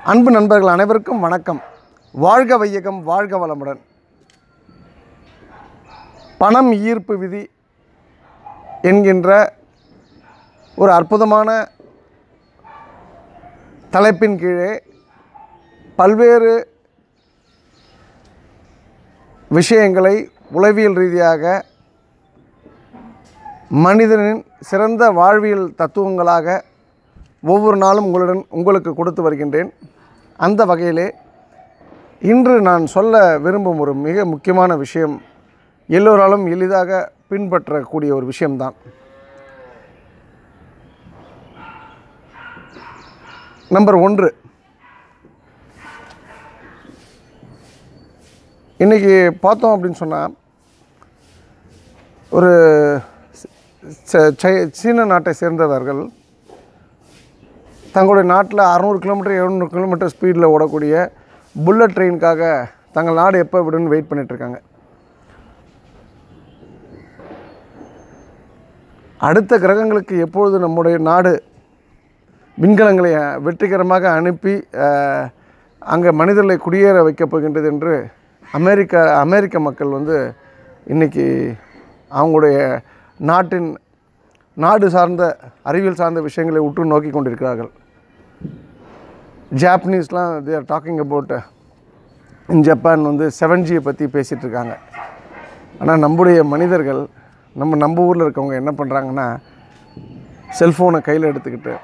அன்பு நண்பர்கள் அனைவருக்கும் வணக்கம் வாழ்க வையகம் வாழ்க வளமுடன் பணம் ஈர்ப்பு விதி என்கின்ற ஒரு அற்புதமான தலைப்பின் கீழே பல்வேறு விஷயங்களை உளவியல் ரீதியாக மனிதனின் சிறந்த வாழ்வியல் தத்துவங்களாக ஒவ்வொரு நாளும் உங்களுடன் உங்களுக்கு கொடுத்து வருகின்றேன் அந்த வகையிலே இன்று நான் சொல்ல விரும்பும் ஒரு மிக முக்கியமான விஷயம் எல்லோராலும் எளிதாக பின்பற்றக்கூடிய ஒரு விஷயம்தான் நம்பர் ஒன்று இன்றைக்கி பார்த்தோம் அப்படின்னு சொன்னால் ஒரு ச- சை- சீன நாட்டை சேர்ந்தவர்கள் தங்களுடைய நாட்டில் அறநூறு கிலோமீட்டர் எழுநூறு கிலோமீட்டர் ஸ்பீடில் ஓடக்கூடிய புல்லட் ட்ரெயினுக்காக தங்கள் நாடு எப்போ விடுன்னு வெயிட் பண்ணிட்டு இருக்காங்க அடுத்த கிரகங்களுக்கு எப்பொழுது நம்முடைய நாடு விண்கலங்களை அஹ், வெற்றிகரமாக அனுப்பி அஹ், அங்கே மனிதர்களை குடியேற வைக்கப் போகின்றது என்று அமெரிக்கா அமெரிக்க மக்கள் வந்து இன்றைக்கி அவங்களுடைய நாட்டின் நாடு சார்ந்த அறிவியல் சார்ந்த விஷயங்களை உற்று நோக்கி கொண்டிருக்கிறார்கள் ஜாப்பனீஸ்லாம் they are talking about in Japan வந்து செவன் ஜியை பற்றி பேசிகிட்டு இருக்காங்க ஆனால் நம்முடைய மனிதர்கள் நம்ம நம்ம ஊரில் இருக்கவங்க என்ன பண்ணுறாங்கன்னா செல்ஃபோனை கையில் எடுத்துக்கிட்டு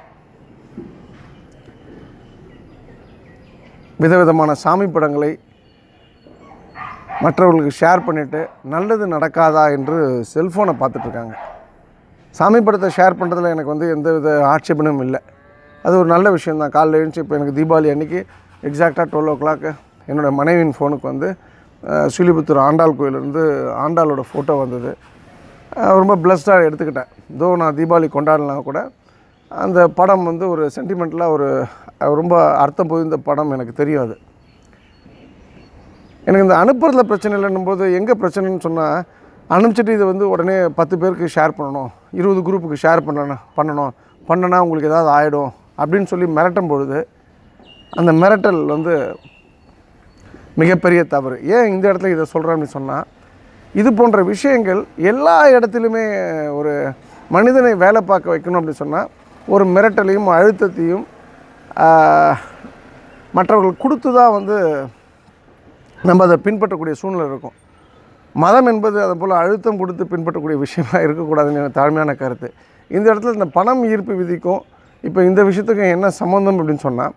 விதவிதமான சாமி படங்களை மற்றவர்களுக்கு ஷேர் பண்ணிவிட்டு நல்லது நடக்காதா என்று செல்ஃபோனை பார்த்துட்ருக்காங்க சாமி படத்தை ஷேர் பண்ணுறதுல எனக்கு வந்து எந்த வித ஆட்சேபனும் இல்லை அது ஒரு நல்ல விஷயம் தான் காலைல எழுந்துச்சு இப்போ எனக்கு தீபாவளி அன்றைக்கி எக்ஸாக்டாக டுவெல் ஓ கிளாக்கு என்னோடய மனைவியின் ஃபோனுக்கு வந்து அஹ், ஸ்ரீலிபுத்தூர் ஆண்டாள் கோயிலிருந்து ஆண்டாளோட ஃபோட்டோ வந்தது அஹ், ரொம்ப பிளஸ்டாக எடுத்துக்கிட்டேன் இதோ நான் தீபாவளி கொண்டாடலாம் கூட அந்த படம் வந்து ஒரு சென்டிமெண்ட்டலாக ஒரு அஹ், ரொம்ப அர்த்தம் பொதிந்த படம் எனக்கு தெரியும் அது எனக்கு இந்த அனுப்புறதுல பிரச்சனை இல்லைன்னும் போது எங்கே பிரச்சனைன்னு சொன்னால் அனுப்பிச்சிட்டு இதை வந்து உடனே பத்து பேருக்கு ஷேர் பண்ணணும் இருபது குரூப்புக்கு ஷேர் பண்ணணும் பண்ணணும் பண்ணனா உங்களுக்கு ஏதாவது ஆகிடும் அப்படின்னு சொல்லி மிரட்டும் பொழுது அந்த மிரட்டல் வந்து மிகப்பெரிய தவறு ஏன் இந்த இடத்துல இதை சொல்கிறேன் அப்படின்னு சொன்னால் இது போன்ற விஷயங்கள் எல்லா இடத்துலையுமே ஒரு மனிதனை வேலை பார்க்க வைக்கணும் அப்படின்னு சொன்னால் ஒரு மிரட்டலையும் அழுத்தத்தையும் ஆஹ், மற்றவர்கள் கொடுத்து தான் வந்து நம்ம அதை பின்பற்றக்கூடிய சூழ்நிலை இருக்கும் மதம் என்பது அது போல் அழுத்தம் கொடுத்து பின்பற்றக்கூடிய விஷயமா இருக்கக்கூடாதுன்னு எனக்கு தாழ்மையான கருத்து இந்த இடத்துல இந்த பணம் ஈர்ப்பு விதிக்கும் இப்போ இந்த விஷயத்துக்கும் என்ன சம்மந்தம் அப்படின்னு சொன்னால்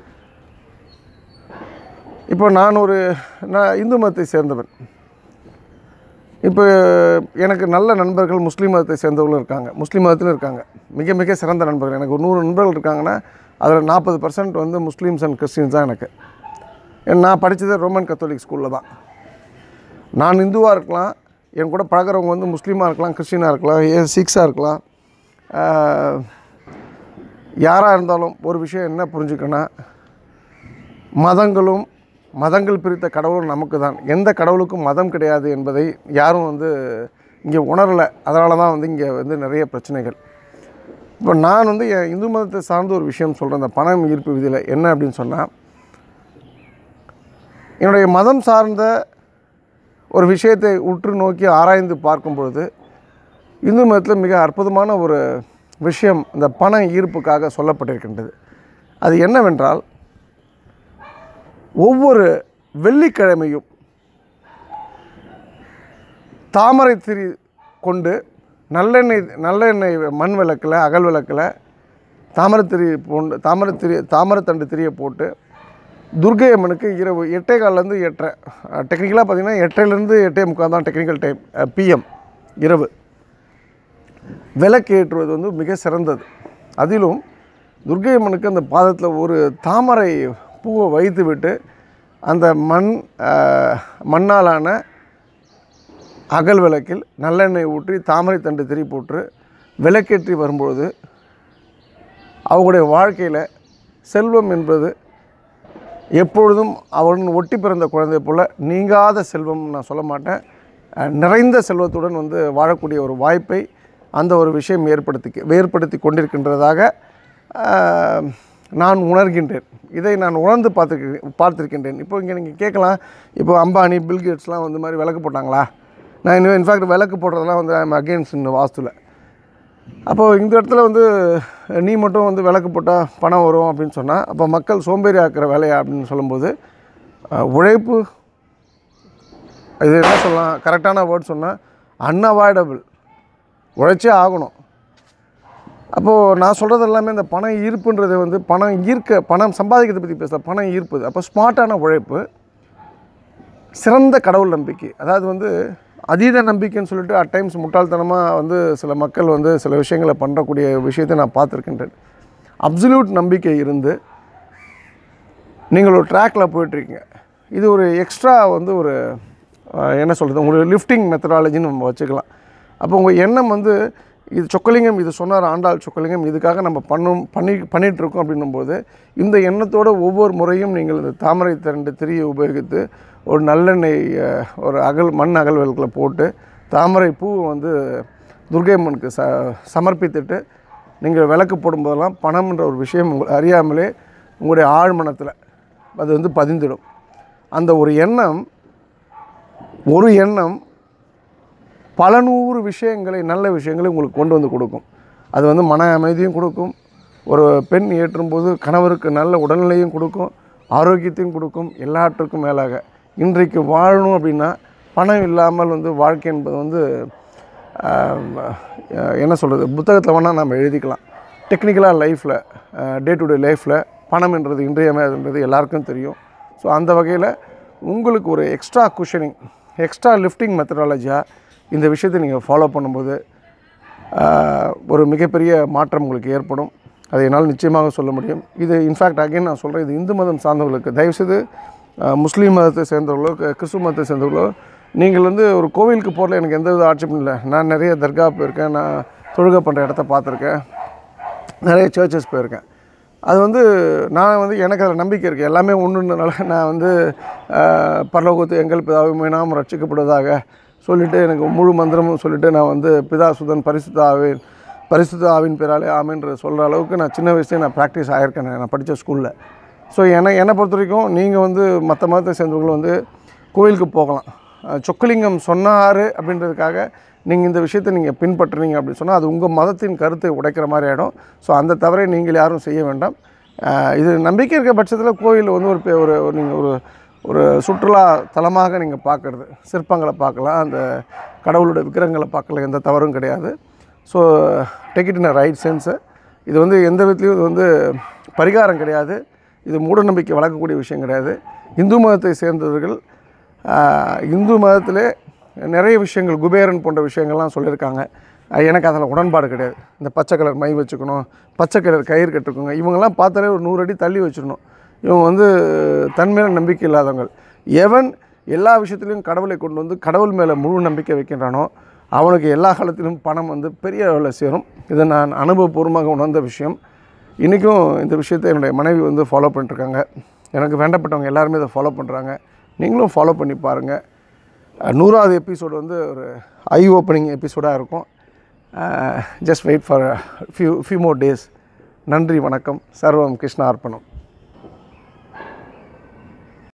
இப்போ நான் ஒரு நான் இந்து மதத்தை சேர்ந்தவன் இப்போ எனக்கு நல்ல நண்பர்கள் முஸ்லீம் மதத்தை சேர்ந்தவர்களும் இருக்காங்க முஸ்லீம் மதத்திலும் இருக்காங்க மிக மிக சிறந்த நண்பர்கள் எனக்கு ஒரு நூறு நண்பர்கள் இருக்காங்கன்னா அதில் நாற்பது பர்சன்ட் வந்து முஸ்லீம்ஸ் அண்ட் கிறிஸ்டின்ஸ் தான் எனக்கு ஏன்னா நான் படித்தது ரோமன் கத்தோலிக் ஸ்கூலில் தான் நான் இந்துவாக இருக்கலாம் என் கூட பழகுறவங்க வந்து முஸ்லீமாக இருக்கலாம் கிறிஸ்டினாக இருக்கலாம் ஏ சிக்ஸாக இருக்கலாம் ஆஹ், யாராக இருந்தாலும் ஒரு விஷயம் என்ன புரிஞ்சுக்கன்னா மதங்களும் மதங்கள் பிரித்த கடவுளும் நமக்கு தான் எந்த கடவுளுக்கும் மதம் கிடையாது என்பதை யாரும் வந்து இங்கே உணரலை அதனால தான் வந்து இங்கே வந்து நிறைய பிரச்சனைகள் இப்போ நான் வந்து என் இந்து மதத்தை சார்ந்த ஒரு விஷயம் சொல்கிறேன் இந்த பணம் ஈர்ப்பு விதியில் என்ன அப்படின்னு சொன்னால் என்னுடைய மதம் சார்ந்த ஒரு விஷயத்தை உற்று நோக்கி ஆராய்ந்து பார்க்கும் பொழுது இந்து மதத்தில் மிக அற்புதமான ஒரு விஷயம் இந்த பண ஈர்ப்புக்காக சொல்லப்பட்டிருக்கின்றது அது என்னவென்றால் ஒவ்வொரு வெள்ளிக்கிழமையும் தாமரை திரி கொண்டு நல்லெண்ணெய் நல்லெண்ணெய் மண் விளக்கில் அகல் விளக்கில் தாமரைத்திரி போண்டு தாமரைத்திரி தாமரைத்தண்டு திரியை போட்டு துர்கை அம்மனுக்கு இரவு எட்டே கால்லேருந்து எட்டரை டெக்னிக்கலாக பார்த்தீங்கன்னா எட்டரைலேருந்து எட்டே முக்கால் தான் டெக்னிக்கல் டைம் பிஎம் இரவு விளக்கு ஏற்றுவது வந்து மிக சிறந்தது அதிலும் துர்கை அம்மனுக்கு அந்த பாதத்தில் ஒரு தாமரை பூவை வைத்து விட்டு அந்த மண் அஹ், மண்ணாலான அகல் விளக்கில் நல்லெண்ணெய் ஊற்றி தாமரை தண்டு திரி போட்டு விளக்கேற்றி வரும்பொழுது அவங்களுடைய வாழ்க்கையில் செல்வம் என்பது எப்பொழுதும் அவன் ஒட்டி பிறந்த குழந்தை போல் நீங்காத செல்வம் நான் சொல்ல மாட்டேன் அஹ், நிறைந்த செல்வத்துடன் வந்து வாழக்கூடிய ஒரு வாய்ப்பை அந்த ஒரு விஷயம் ஏற்படுத்தி ஏற்படுத்தி கொண்டிருக்கின்றதாக ஆஹ், நான் உணர்கின்றேன் இதை நான் உணர்ந்து பார்த்துருக்கேன் பார்த்துருக்கின்றேன் இப்போ இங்கே நீங்கள் கேட்கலாம் இப்போ அம்பானி பில்கேட்ஸ்லாம் வந்து மாதிரி விளக்கு போட்டாங்களா நான் இன்னும் இன்ஃபேக்ட் விளக்கு போடுறதெல்லாம் வந்து ஐம் அகெயின்ஸ்ட் இந்த வாஸ்துல அப்போது இந்த இடத்துல வந்து நீ மட்டும் வந்து விளக்கு போட்டால் பணம் வரும் அப்படின்னு சொன்னால் அப்போ மக்கள் சோம்பேறி ஆக்குற வேலையா அப்படின்னு சொல்லும்போது அஹ், உழைப்பு இது என்ன சொல்லலாம் கரெக்டான வேர்ட் சொன்னால் அன்அவாய்டபிள் உழைச்சே ஆகணும் அப்போது நான் சொல்கிறது எல்லாமே இந்த பணம் ஈர்ப்புன்றது வந்து பணம் ஈர்க்க பணம் சம்பாதிக்கிறதை பற்றி பேசல பணம் ஈர்ப்புது அப்போ ஸ்மார்ட்டான உழைப்பு சிறந்த கடவுள் நம்பிக்கை அதாவது வந்து அதீத நம்பிக்கைன்னு சொல்லிட்டு அட் டைம்ஸ் முட்டாள்தனமாக வந்து சில மக்கள் வந்து சில விஷயங்களை பண்ணுறக்கூடிய விஷயத்தை நான் பார்த்துருக்கின்றேன் அப்சல்யூட் நம்பிக்கை இருந்து நீங்கள் ஒரு ட்ராக்கில் போயிட்டுருக்கீங்க இது ஒரு எக்ஸ்ட்ரா வந்து ஒரு அஹ், என்ன சொல்கிறது ஒரு லிஃப்டிங் மெத்தடாலஜின்னு நம்ம வச்சுக்கலாம் அப்போ உங்கள் எண்ணம் வந்து இது சொக்கலிங்கம் இது சொன்னார் ஆண்டாள் சொக்கலிங்கம் இதுக்காக நம்ம பண்ணும் பண்ணி பண்ணிகிட்ருக்கோம் அப்படின்னும்போது இந்த எண்ணத்தோட ஒவ்வொரு முறையும் நீங்கள் இந்த தாமரை திரண்டு திரியை உபயோகித்து ஒரு நல்லெண்ணெய் அஹ், ஒரு அகல் மண் அகல்வெல்களை போட்டு தாமரை பூ வந்து துர்க்கை அம்மனுக்கு ச சமர்ப்பித்துட்டு நீங்கள் விளக்கு போடும்போதெல்லாம் பணம்ன்ற ஒரு விஷயம் உங்களை அறியாமலே உங்களுடைய ஆழ்மனத்தில் அது வந்து பதிந்துடும் அந்த ஒரு எண்ணம் ஒரு எண்ணம் பல நூறு விஷயங்களை நல்ல விஷயங்களை உங்களுக்கு கொண்டு வந்து கொடுக்கும் அது வந்து மன அமைதியும் கொடுக்கும் ஒரு பெண் ஏற்றும்போது கணவருக்கு நல்ல உடல்நிலையும் கொடுக்கும் ஆரோக்கியத்தையும் கொடுக்கும் எல்லாற்றுக்கும் மேலாக இன்றைக்கு வாழணும் அப்படின்னா பணம் இல்லாமல் வந்து வாழ்க்கை என்பது வந்து ஆஹ், அஹ், என்ன சொல்கிறது புத்தகத்தில் வேணால் நம்ம எழுதிக்கலாம் டெக்னிக்கலாக லைஃப்பில் டே டு டே லைஃப்பில் பணம்ன்றது இன்றியமையாதுன்றது எல்லாருக்கும் தெரியும் ஸோ அந்த வகையில் உங்களுக்கு ஒரு எக்ஸ்ட்ரா குஷனிங் எக்ஸ்ட்ரா லிஃப்டிங் மெத்தடாலஜியாக இந்த விஷயத்தை நீங்கள் ஃபாலோ பண்ணும்போது ஆஹ், ஒரு மிகப்பெரிய மாற்றம் உங்களுக்கு ஏற்படும் அதை என்னால் நிச்சயமாக சொல்ல முடியும் இது இன்ஃபேக்ட் அகைன் நான் சொல்கிறேன் இது இந்து மதம் சார்ந்தவர்களுக்கு தயவுசெய்து ஆஹ், முஸ்லீம் மதத்தை சேர்ந்தவர்களோ க- கிறிஸ்துவ மதத்தை சேர்ந்தவர்களோ நீங்கள் வந்து ஒரு கோவிலுக்கு போகிறதுல எனக்கு எந்த வித ஆட்சேபம் இல்லை நான் நிறைய தர்கா போயிருக்கேன் நான் தொழுகை பண்ணுற இடத்த பார்த்துருக்கேன் நிறைய சர்ச்சஸ் போயிருக்கேன் அது வந்து நான் வந்து எனக்கு அதில் நம்பிக்கை இருக்குது எல்லாமே ஒன்றுனால நான் வந்து ஆஹ், பரலோகத்து எங்கள் பிதாவுமே நாம் ரட்சிக்கப்படுவதாக சொல்லிவிட்டு எனக்கு முழு மந்திரமும் சொல்லிவிட்டு நான் வந்து பிதா சுதன் பரிசுத்த ஆவேன் பரிசுத்த ஆவின் பேராலே ஆமேன்ற சொல்கிற அளவுக்கு நான் சின்ன வயசுலேயே நான் ப்ராக்டிஸ் ஆகியிருக்கேன் நான் படித்த ஸ்கூலில் ஸோ என்னை என்னை பொறுத்த வரைக்கும் நீங்கள் வந்து மற்ற மதத்தை சேர்ந்தவர்கள் வந்து கோயிலுக்கு போகலாம் அஹ் சொக்கலிங்கம் சொன்னார் அப்படின்றதுக்காக நீங்கள் இந்த விஷயத்தை நீங்கள் பின்பற்றுறீங்க அப்படின்னு சொன்னால் அது உங்கள் மதத்தின் கருத்தை உடைக்கிற மாதிரி ஆகிடும் ஸோ அந்த தவறை நீங்கள் யாரும் செய்ய வேண்டாம் அஹ் இது நம்பிக்கை இருக்க பட்சத்தில் கோயில் வந்து ஒரு பெ- ஒரு நீங்கள் ஒரு ஒரு சுற்றுலா தலமாக நீங்கள் பார்க்குறது சிற்பங்களை பார்க்கலாம் அந்த கடவுளோட விக்கிரகங்களை பார்க்கல எந்த தவறும் கிடையாது so take it in a right sense இது வந்து எந்த விதத்துலையும் இது வந்து பரிகாரம் கிடையாது இது மூடநம்பிக்கை வளர்க்கக்கூடிய விஷயம் கிடையாது இந்து மதத்தை சேர்ந்தவர்கள் ஆஹ், இந்து மதத்திலே நிறைய விஷயங்கள் குபேரன் போன்ற விஷயங்கள்லாம் சொல்லியிருக்காங்க அஹ், எனக்கு அதில் உடன்பாடு கிடையாது இந்த பச்சை கலர் மை வச்சுக்கணும் பச்சை கலர் கயிறு கட்டுக்கோங்க இவங்கெல்லாம் பார்த்தாலே ஒரு நூறு அடி தள்ளி வச்சிடணும் இவங்க வந்து தன் மேலே நம்பிக்கை இல்லாதவங்க எவன் எல்லா விஷயத்துலையும் கடவுளை கொண்டு வந்து கடவுள் மேலே முழு நம்பிக்கை வைக்கின்றானோ அவனுக்கு எல்லா காலத்திலும் பணம் வந்து பெரிய அளவில் சேரும் இதை நான் அனுபவபூர்வமாக உணர்ந்த விஷயம் இன்றைக்கும் இந்த விஷயத்தை என்னுடைய மனைவி வந்து ஃபாலோ பண்ணிட்டுருக்காங்க எனக்கு வேண்டப்பட்டவங்க எல்லாருமே இதை ஃபாலோ பண்ணுறாங்க நீங்களும் ஃபாலோ பண்ணி பாருங்கள் அஹ், நூறாவது எபிசோடு வந்து ஒரு ஐ ஓப்பனிங் எபிசோடாக இருக்கும் just wait for few few more days நன்றி வணக்கம் சர்வம் கிருஷ்ணா அர்ப்பணம்